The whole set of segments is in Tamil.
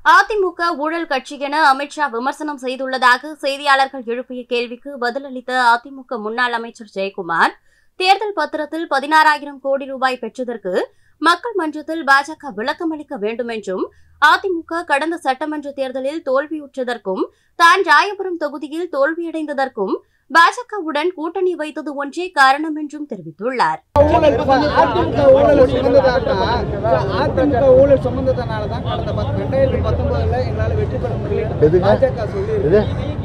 அதிமுக ஊழல் கட்சி என அமித்ஷா விமர்சனம் செய்துள்ளதாக செய்தியாளர்கள் எழுப்பிய கேள்விக்கு பதிலளித்த அதிமுக முன்னாள் அமைச்சர் ஜெயக்குமார் தேர்தல் பத்திரத்தில் பதினாறாயிரம் கோடி ரூபாய் பெற்றதற்கு மக்கள் மன்றத்தில் பாஜக விளக்கமளிக்க வேண்டும் என்றும் அதிமுக கடந்த சட்டமன்ற தேர்தலில் தோல்வியுற்றதற்கும் தான் ராயபுரம் தொகுதியில் தோல்வியடைந்ததற்கும் பாஜகவுடன் கூட்டணி வைத்தது ஒன்றே காரணம் என்றும் தெரிவித்துள்ளார் அதிமுக ஊழல் சுமந்ததாக்கா அதிமுக ஊழல் சுமந்ததனால தான் கடந்த பத்து- ரெண்டாயிரத்தி பத்தொன்பதுல எங்களால வெற்றி பெற முடியல எதுங்க? பாஜக சொல்லி இது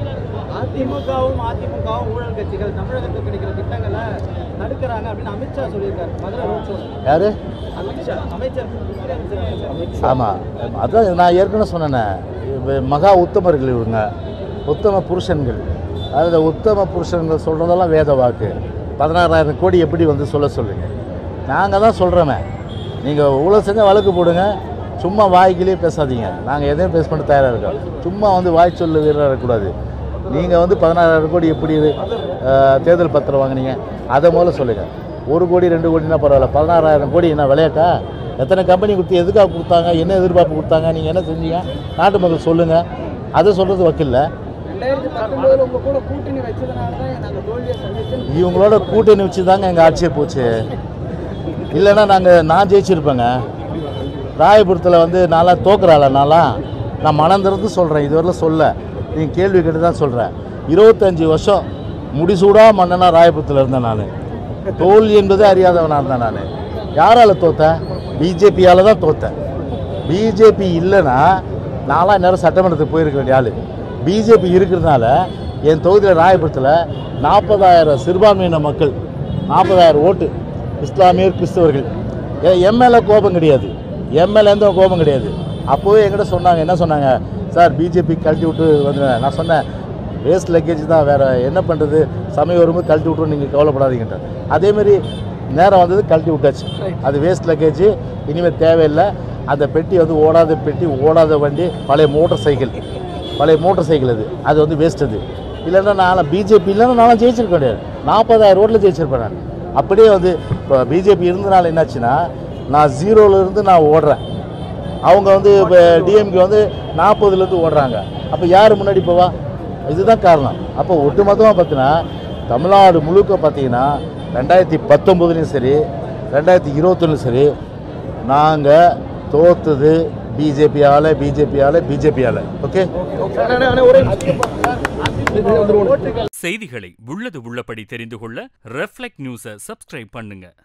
அதிமுகவும் அதிமுகவும் ஊழல் கட்சிகள் தமிழகத்துக்கு கிடைக்கிற திட்டங்களை தடுக்கிறாங்க அப்படின்னு அமித்ஷா சொல்லியிருக்காரு மதுரை ரோட் ஷோ யாரு அமித்ஷா அமைச்சர் உள்துறை அமைச்சர் அமித்ஷா ஆமாம் அதான் நான் ஏற்கனவே சொன்னேனே இவ மகா உத்தமர்கள் இவங்க உத்தம புருஷன்கள் அதாவது உத்தம புருஷன்கள் சொல்கிறதெல்லாம் வேத வாக்கு பதினாறாயிரம் கோடி எப்படி வந்து சொல்ல சொல்லுங்க நாங்கள் தான் சொல்கிறோமே நீங்கள் ஊழல் செஞ்சால் வழக்கு போடுங்க சும்மா வாய்க்கிலேயே பேசாதீங்க நாங்கள் எதையும் பேச பண்ண தயாராக இருக்கோம் சும்மா வந்து வாய் சொல்லு வீரராக இருக்கக்கூடாது நீங்கள் வந்து பதினாறாயிரம் கோடி எப்படி அஹ், தேர்தல் பத்திரம் வாங்குனீங்க அதை முதல்ல சொல்லுங்கள் ஒரு கோடி ரெண்டு கோடினா பரவாயில்ல பதினாறாயிரம் கோடி என்ன விளையாட்டா எத்தனை கம்பெனி கொடுத்து எதுக்காக கொடுத்தாங்க என்ன எதிர்பார்ப்பு கொடுத்தாங்க நீங்கள் என்ன செஞ்சீங்க நாட்டு மக்கள் சொல்லுங்கள் அதை சொல்கிறது வக்கில்ல ரெண்டாயிரத்தி பத்தொன்பதுல உங்க கூட கூட்டணி வச்சதுனால தான் நாங்க தோல்வியை சந்திச்சோம் இவங்களோட கூட்டணி வச்சு தாங்க எங்கள் ஆட்சியே போச்சு இல்லைன்னா நாங்கள் நான் ஜெயிச்சிருப்பேங்க ராயபுரத்தில் வந்து நான்லாம் தோக்குறாள நான்லாம் நான் மனம் திறந்து சொல்கிறேன் இதுவரையிலும் சொல்ல நீங்கள் கேள்வி கேட்டு தான் சொல்கிறேன் இருபத்தஞ்சி வருஷம் முடிசூடா மன்னனா ராயபுரத்தில் இருந்தேன் நான் தோல்வி என்பதே அறியாதவனாக இருந்தேன் நான் யாரால் தோத்தேன் பிஜேபியால் தான் தோத்தேன் பிஜேபி இல்லைன்னா நான்லாம் நேரம் சட்டமன்றத்துக்கு போயிருக்க வேண்டிய ஆள் பிஜேபி இருக்கிறதுனால என் தொகுதியில் ராயபுரத்தில் நாற்பதாயிரம் சிறுபான்மையின மக்கள் நாற்பதாயிரம் ஓட்டு இஸ்லாமியர் கிறிஸ்தவர்கள் எம்எல்ஏ கோபம் கிடையாது எம்எல்ஏ எந்த கோபம் கிடையாது அப்போவே என்கிட்ட சொன்னாங்க என்ன சொன்னாங்க சார் பிஜேபி கழட்டி விட்டு வந்துடுவேன் நான் சொன்னேன் வேஸ்ட் லக்கேஜ் தான் வேறு என்ன பண்ணுறது சமயம் வரும்போது கழட்டி விட்ருவோம் நீங்கள் கவலைப்படாதீங்கன்ற அதேமாரி நேரம் வந்தது கழட்டி விட்டாச்சு அது வேஸ்ட் லக்கேஜ் இனிமேல் தேவையில்லை அந்த பெட்டி வந்து ஓடாத பெட்டி ஓடாத வண்டி பழைய மோட்டார் சைக்கிள் பழைய மோட்டார் சைக்கிள் அது அது வந்து வேஸ்ட் அது இல்லைன்னா நான் பிஜேபி இல்லைன்னா நான் ஜெயிச்சிருக்க முடியாது நாற்பதாயிரம் ரோட்டில் ஜெயிச்சிருப்பேன் நான் அப்படியே வந்து இப்போ பிஜேபி இருந்தனால என்னாச்சுன்னா நான் ஜீரோல இருந்து நான் ஓடுறேன் அவங்க வந்து இப்போ டிஎம்கே வந்து நாற்பதுலேருந்து ஓடுறாங்க அப்போ யார் முன்னாடி போவா இதுதான் காரணம் அப்போ ஒட்டுமொத்தமாக பார்த்தீங்கன்னா தமிழ்நாடு முழுக்க பார்த்தீங்கன்னா ரெண்டாயிரத்தி பத்தொம்போதுலேயும் சரி ரெண்டாயிரத்தி இருபத்தொன்னும் சரி நாங்கள் தோத்தது பிஜேபியால் பிஜேபியால் பிஜேபியால் ஓகே செய்திகளை உள்ளது உள்ளபடி தெரிந்து கொள்ள ரெஃப்ளெக்ட் நியூஸை சப்ஸ்கிரைப் பண்ணுங்க